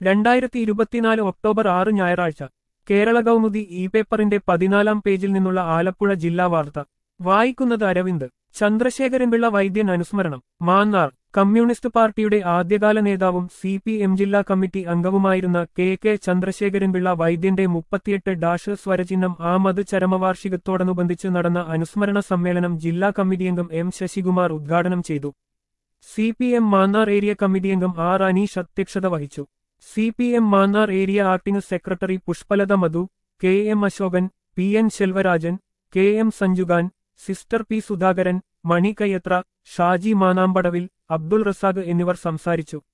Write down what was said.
രണ്ടായിരത്തി ഇരുപത്തിനാല് ഒക്ടോബർ ആറ് ഞായറാഴ്ച കേരള കൗമുദി ഇ പേപ്പറിന്റെ പതിനാലാം പേജിൽ നിന്നുള്ള ആലപ്പുഴ ജില്ലാ വാർത്ത വായിക്കുന്നത് അരവിന്ദ് ചന്ദ്രശേഖരൻപിള്ള വൈദ്യൻ അനുസ്മരണം മാന്നാർ കമ്മ്യൂണിസ്റ്റ് പാർട്ടിയുടെ ആദ്യകാല നേതാവും സി പി എം ജില്ലാ കമ്മിറ്റി അംഗവുമായിരുന്ന കെ കെ ചന്ദ്രശേഖരൻപിള്ള വൈദ്യന്റെ മുപ്പത്തിയെട്ട് ഡാഷ് സ്വരചിഹ്നം ആമത് ചരമവാർഷികത്തോടനുബന്ധിച്ച് നടന്ന അനുസ്മരണ സമ്മേളനം ജില്ലാ കമ്മിറ്റി അംഗം എം ശശികുമാർ ഉദ്ഘാടനം ചെയ്തു C P M Mannar area committee അംഗം ആർ അനീഷ് അധ്യക്ഷത വഹിച്ചു C P M Mannar area acting secretary Pushpalatha Madhu K M Asokan P N Selvarajan K M Sanjugan sister P Sudhakaran Mani Kayyathra Shaji മാനാമ്പടവിൽ അബ്ദുൾ റസാഖ് എന്നിവർ സംസാരിച്ചു